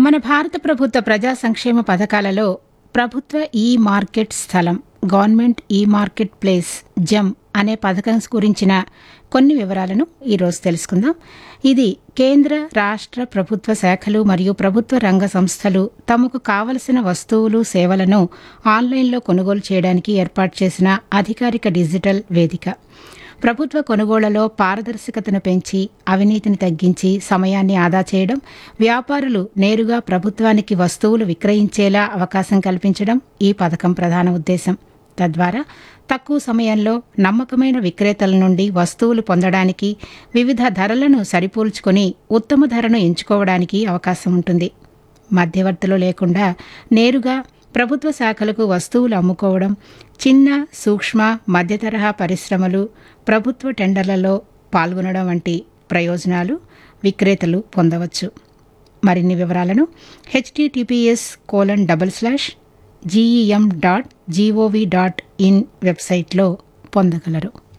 మన భారత ప్రభుత్వ ప్రజా సంక్షేమ పథకాలలో ప్రభుత్వ ఈ మార్కెట్ స్థలం గవర్నమెంట్ ఈ మార్కెట్ ప్లేస్ జమ్ అనే పథకం గురించిన కొన్ని వివరాలను ఈరోజు తెలుసుకుందాం ఇది కేంద్ర రాష్ట్ర ప్రభుత్వ శాఖలు మరియు ప్రభుత్వ రంగ సంస్థలు తమకు కావలసిన వస్తువులు సేవలను ఆన్లైన్లో కొనుగోలు చేయడానికి ఏర్పాటు చేసిన అధికారిక డిజిటల్ వేదిక ప్రభుత్వ కొనుగోళ్లలో పారదర్శకతను పెంచి అవినీతిని తగ్గించి సమయాన్ని ఆదా చేయడం వ్యాపారులు నేరుగా ప్రభుత్వానికి వస్తువులు విక్రయించేలా అవకాశం కల్పించడం ఈ పథకం ప్రధాన ఉద్దేశం తద్వారా తక్కువ సమయంలో నమ్మకమైన విక్రేతల నుండి వస్తువులు పొందడానికి వివిధ ధరలను సరిపోల్చుకొని ఉత్తమ ధరను ఎంచుకోవడానికి అవకాశం ఉంటుంది మధ్యవర్తులు లేకుండా నేరుగా ప్రభుత్వ శాఖలకు వస్తువులు అమ్ముకోవడం చిన్న సూక్ష్మ మధ్యతరహా పరిశ్రమలు ప్రభుత్వ టెండర్లలో పాల్గొనడం వంటి ప్రయోజనాలు విక్రేతలు పొందవచ్చు మరిన్ని వివరాలను HTTPS colon double slash GEM dot GOV dot in వెబ్సైట్లో పొందగలరు